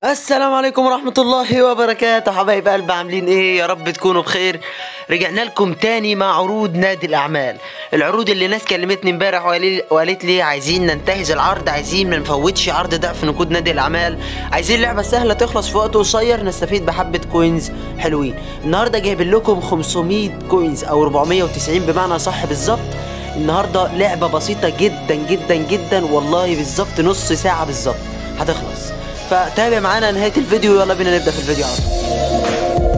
السلام عليكم ورحمة الله وبركاته حبايب قلب عاملين ايه يا رب تكونوا بخير رجعنا لكم تاني مع عروض نادي الأعمال العروض اللي ناس كلمتني امبارح وقالي- وقالت لي عايزين ننتهز العرض عايزين ما نفوتش عرض ضعف نقود نادي الأعمال عايزين لعبة سهلة تخلص في وقت قصير نستفيد بحبة كوينز حلوين النهاردة جايبين لكم 500 كوينز أو 490 بمعنى صح بالظبط النهارده لعبة بسيطة جدا جدا جدا والله بالظبط نص ساعة بالظبط هتخلص فتابع معانا نهاية الفيديو يلا بينا نبدأ في الفيديو على طول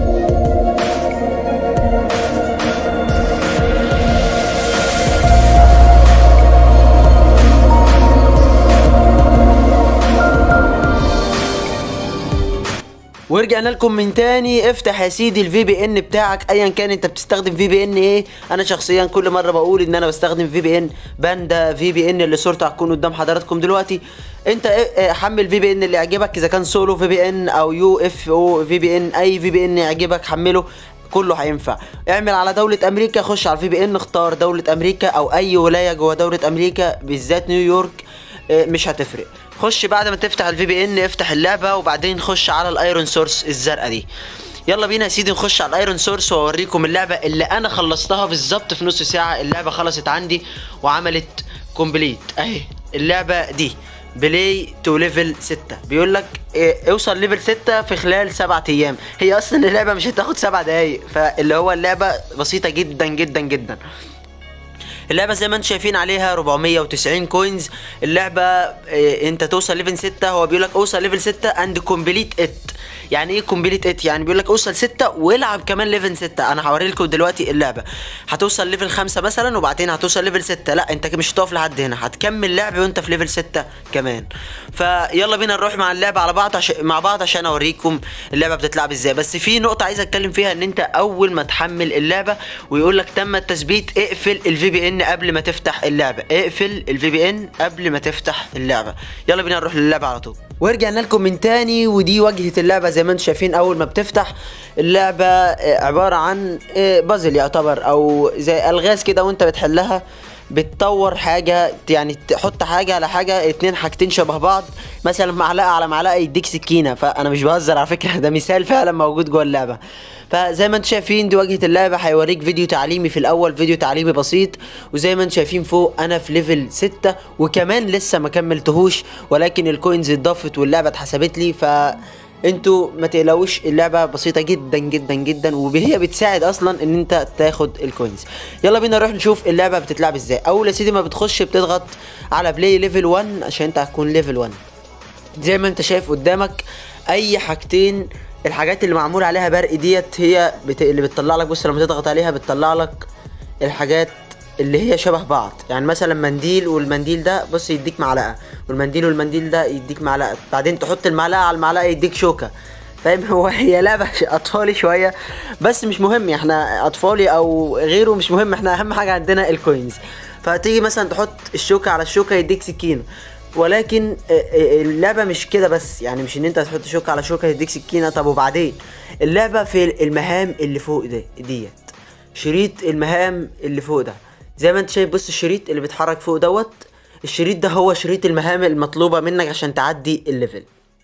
ورجعنا لكم من تاني افتح يا سيدي الفي بي ان بتاعك ايا كان انت بتستخدم في بي ان ايه انا شخصيا كل مره بقول ان انا بستخدم في بي ان باندا في بي ان اللي صورته هتكون قدام حضراتكم دلوقتي انت اه- اه حمل في بي ان اللي يعجبك اذا كان سولو في بي ان او يو اف او في بي ان اي في بي ان يعجبك حمله كله هينفع اعمل على دولة امريكا خش على الفي بي ان اختار دولة امريكا او اي ولاية جوه دولة امريكا بالذات نيويورك اه، مش هتفرق خش بعد ما تفتح الفي بي ان افتح اللعبة وبعدين خش على الايرون سورس الزرقاء دي يلا بينا يا سيدي نخش على الايرون سورس واوريكم اللعبة اللي انا خلصتها بالظبط في نص ساعة اللعبة خلصت عندي وعملت كومبليت اهي اللعبة دي بلاي تو ليفل 6 بيقول لك إيه، اوصل ليفل 6 في خلال 7 ايام هي اصلا اللعبه مش هتاخد 7 دقايق فاللي هو اللعبه بسيطه جدا جدا جدا اللعبة زي ما انتم شايفين عليها 490 كوينز اللعبة إيه انت توصل ليفل 6 هو بيقول لك اوصل ليفل 6 اند كومبليت ات يعني ايه كومبليت ات يعني بيقول لك اوصل 6 والعب كمان ليفل 6 انا هوري لكم دلوقتي اللعبة هتوصل ليفل 5 مثلا وبعدين هتوصل ليفل 6 لا انت كده مش هتقف لحد هنا هتكمل لعب وانت في ليفل 6 كمان فيلا بينا نروح مع اللعبة على بعض عشان مع بعض عشان اوريكم اللعبة بتتلعب ازاي بس في نقطة عايز اتكلم فيها ان انت اول ما تحمل اللعبة ويقول لك تم التثبيت اقفل الفي بي ان قبل ما تفتح اللعبة اقفل الفي بي ان قبل ما تفتح اللعبة يلا بينا نروح للعبة على طول ورجعنا لكم من تاني ودي واجهة اللعبة زي ما انتم شايفين اول ما بتفتح اللعبة آه، عبارة عن آه، بازل يعتبر او زي الغاز كده وانت بتحلها بتطور حاجة يعني تحط حاجة على حاجة اتنين حاجتين شبه بعض مثلا معلقة على معلقة يديك سكينة فأنا مش بهزر على فكرة ده مثال فعلا موجود جوه اللعبة فزي ما انتم شايفين دي واجهة اللعبة هيوريك فيديو تعليمي في الأول فيديو تعليمي بسيط وزي ما انتم شايفين فوق أنا في ليفل 6 وكمان لسه ما كملتهوش ولكن الكوينز اتضافت واللعبة اتحسبت لي ف انتوا ما تقلقوش اللعبه بسيطه جدا جدا جدا وهي بتساعد اصلا ان انت تاخد الكوينز يلا بينا نروح نشوف اللعبه بتتلعب ازاي اول يا سيدي ما بتخش بتضغط على بلاي ليفل 1 عشان انت هتكون ليفل 1 زي ما انت شايف قدامك اي حاجتين الحاجات اللي معمول عليها برق ديت هي بت... اللي بتطلع لك بص لما تضغط عليها بتطلع لك الحاجات اللي هي شبه بعض يعني مثلا منديل والمنديل ده بص يديك معلقه والمنديل والمنديل ده يديك معلقه بعدين تحط المعلقه على المعلقه يديك شوكه فاهم هو هي لعبه ش- اطفالي شويه بس مش مهم احنا اطفالي او غيره مش مهم احنا اهم حاجه عندنا الكوينز فتيجي مثلا تحط الشوكه على الشوكه يديك سكينه ولكن آه، آه، اللعبه مش كده بس يعني مش ان انت تحط شوكه على شوكه يديك سكينه طب وبعدين اللعبه في المهام اللي فوق دي ديت شريط المهام اللي فوق ده زي ما انت شايف بص الشريط اللي بيتحرك فوق دوت الشريط ده هو شريط المهام المطلوبه منك عشان تعدي الليفل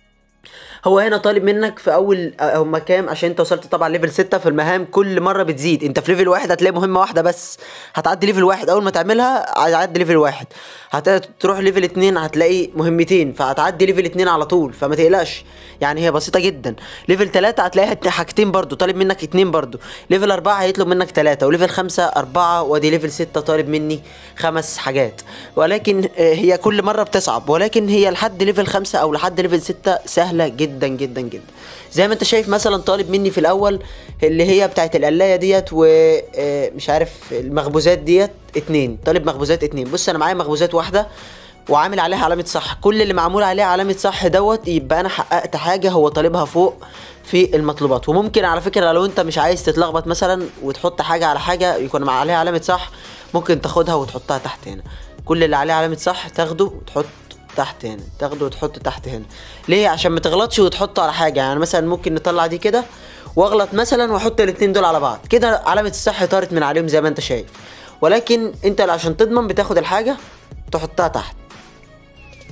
هو هنا طالب منك في اول هما كام عشان انت وصلت طبعا ليفل 6 في المهام كل مره بتزيد انت في ليفل واحد هتلاقي مهمه واحده بس هتعدي ليفل واحد اول ما تعملها هتعدي ليفل واحد هتروح ليفل اتنين هتلاقي مهمتين فهتعدي ليفل اتنين على طول فما تقلقش يعني هي بسيطه جدا ليفل تلاتة هتلاقيها ات- حاجتين برضو طالب منك اتنين برضو ليفل أربعة هيطلب منك تلاتة وليفل خمسة أربعة وادي ليفل ستة طالب مني خمس حاجات ولكن آه، هي كل مرة بتصعب ولكن هي لحد ليفل خمسة أو لحد ليفل ستة سهلة جدا جدا جدا زي ما انت شايف مثلا طالب مني في الأول اللي هي بتاعت القلاية ديت ومش عارف المخبوزات ديت اتنين طالب مخبوزات اتنين بص أنا معايا مخبوزات واحدة وعامل عليها علامة صح كل اللي معمول عليه علامة صح دوت يبقى انا حققت حاجة هو طالبها فوق في المطلوبات وممكن على فكرة لو انت مش عايز تتلخبط مثلا وتحط حاجة على حاجة يكون مع عليها علامة صح ممكن تاخدها وتحطها تحت هنا كل اللي عليه علامة صح تاخده وتحط تحت هنا تاخده وتحطه تحت هنا ليه عشان ما تغلطش وتحطه على حاجة يعني مثلا ممكن نطلع دي كده واغلط مثلا واحط الاتنين دول على بعض كده علامة الصح طارت من عليهم زي ما انت شايف ولكن انت عشان تضمن بتاخد الحاجة تحطها تحت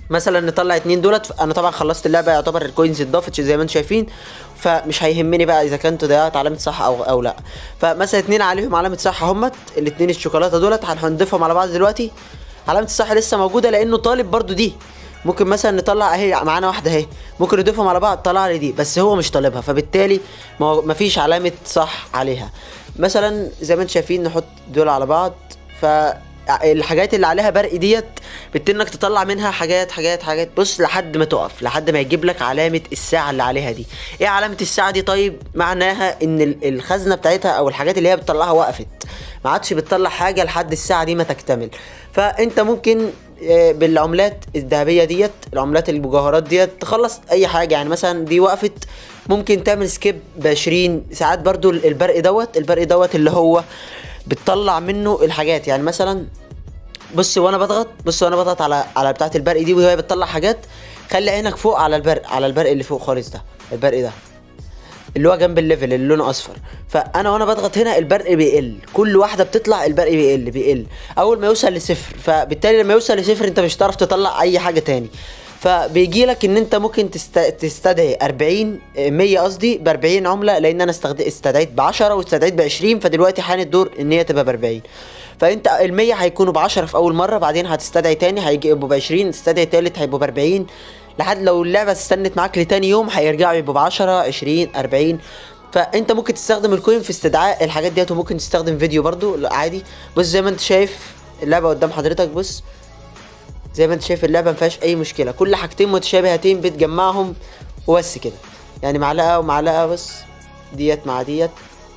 مثلا نطلع اتنين دولت انا طبعا خلصت اللعبه يعتبر الكوينز اتضافت زي ما انتم شايفين فمش هيهمني بقى اذا كنت ضيعت علامه صح او او لا فمثلا اتنين عليهم علامه صح همت الاتنين الشوكولاته دولت هنضيفهم على بعض دلوقتي علامه الصح لسه موجوده لانه طالب برضو دي ممكن مثلا نطلع اهي معانا واحده اهي ممكن نضيفهم على بعض طلع لي دي بس هو مش طالبها فبالتالي ما فيش علامه صح عليها مثلا زي ما انتم شايفين نحط دول على بعض ف الحاجات اللي عليها برق ديت بتبتدي انك تطلع منها حاجات حاجات حاجات بص لحد ما تقف لحد ما يجيب لك علامه الساعه اللي عليها دي ايه علامه الساعه دي طيب معناها ان الخزنه بتاعتها او الحاجات اللي هي بتطلعها وقفت ما عادش بتطلع حاجه لحد الساعه دي ما تكتمل فانت ممكن آه، بالعملات الذهبيه ديت العملات المجوهرات ديت تخلص اي حاجه يعني مثلا دي وقفت ممكن تعمل سكيب ب 20 ساعات برضو البرق دوت البرق دوت اللي هو بتطلع منه الحاجات يعني مثلا بص وانا بضغط بص وانا بضغط على على بتاعه البرق دي وهي بتطلع حاجات خلي عينك فوق على البرق على البرق اللي فوق خالص ده البرق ده اللي هو جنب الليفل اللي لونه اصفر فانا وانا بضغط هنا البرق بيقل كل واحده بتطلع البرق بيقل بيقل اول ما يوصل لصفر فبالتالي لما يوصل لصفر انت مش هتعرف تطلع اي حاجه تاني فبيجي لك ان انت ممكن تست... تستدعي 40 100 قصدي ب 40 عمله لان انا استغد... استدعيت ب 10 واستدعيت ب 20 فدلوقتي حان الدور ان هي تبقى ب 40 فانت ال 100 هيكونوا ب 10 في اول مره بعدين هتستدعي تاني هيبقوا ب 20 تستدعي تالت هيبقوا ب 40 لحد لو اللعبه استنت معاك لتاني يوم هيرجعوا يبقوا ب 10 20 40 فانت ممكن تستخدم الكوين في استدعاء الحاجات ديت وممكن تستخدم فيديو برضو عادي بص زي ما انت شايف اللعبه قدام حضرتك بص زي ما انت شايف اللعبه ما فيهاش اي مشكله كل حاجتين متشابهتين بتجمعهم وبس كده يعني معلقه ومعلقه بس ديت مع ديت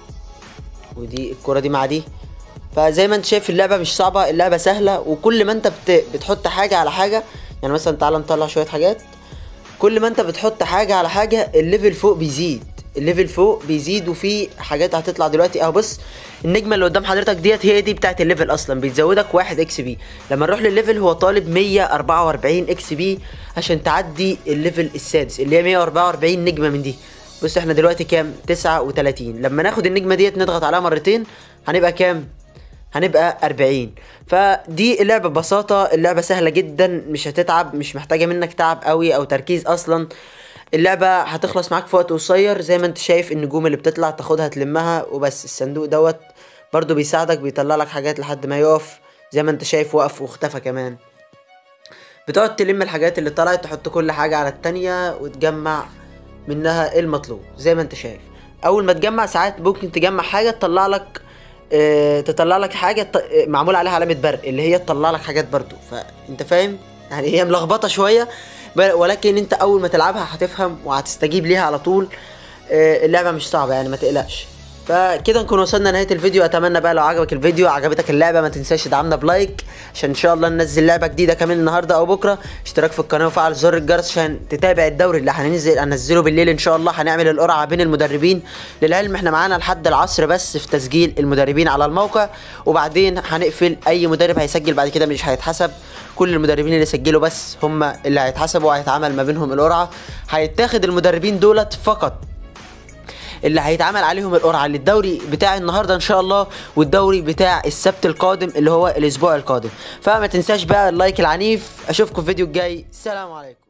ودي الكره دي مع دي فزي ما انت شايف اللعبه مش صعبه اللعبه سهله وكل ما انت بت... بتحط حاجه على حاجه يعني مثلا تعال نطلع شويه حاجات كل ما انت بتحط حاجه على حاجه الليفل فوق بيزيد الليفل فوق بيزيد وفي حاجات هتطلع دلوقتي اهو بص النجمه اللي قدام حضرتك ديت هي دي بتاعت الليفل اصلا بتزودك واحد اكس بي لما نروح للليفل هو طالب 144 اكس بي عشان تعدي الليفل السادس اللي هي 144 نجمه من دي بص احنا دلوقتي كام 39 لما ناخد النجمه ديت نضغط عليها مرتين هنبقى كام هنبقى 40 فدي اللعبه ببساطه اللعبه سهله جدا مش هتتعب مش محتاجه منك تعب قوي او تركيز اصلا اللعبة هتخلص معاك في وقت قصير زي ما انت شايف النجوم اللي بتطلع تاخدها تلمها وبس الصندوق دوت برضو بيساعدك بيطلع لك حاجات لحد ما يقف زي ما انت شايف وقف واختفى كمان بتقعد تلم الحاجات اللي طلعت تحط كل حاجة على التانية وتجمع منها المطلوب زي ما انت شايف اول ما تجمع ساعات ممكن تجمع حاجة تطلع لك اه تطلع لك حاجة معمول عليها علامة برق اللي هي تطلع لك حاجات برضو فانت فاهم يعني هي ملخبطة شوية ولكن انت اول ما تلعبها هتفهم وهتستجيب ليها على طول آه، اللعبه مش صعبه يعني ما تقلقش فكده نكون وصلنا نهايه الفيديو اتمنى بقى لو عجبك الفيديو عجبتك اللعبه ما تنساش تدعمنا بلايك عشان ان شاء الله ننزل لعبه جديده كمان النهارده او بكره اشتراك في القناه وفعل زر الجرس عشان تتابع الدوري اللي هننزل انزله بالليل ان شاء الله هنعمل القرعه بين المدربين للعلم احنا معانا لحد العصر بس في تسجيل المدربين على الموقع وبعدين هنقفل اي مدرب هيسجل بعد كده مش هيتحسب كل المدربين اللي سجلوا بس هم اللي هيتحسبوا وهيتعمل ما بينهم القرعه هيتاخد المدربين دولت فقط اللي هيتعمل عليهم القرعه للدوري بتاع النهارده ان شاء الله والدوري بتاع السبت القادم اللي هو الاسبوع القادم فما تنساش بقى اللايك العنيف اشوفكم في الفيديو الجاي سلام عليكم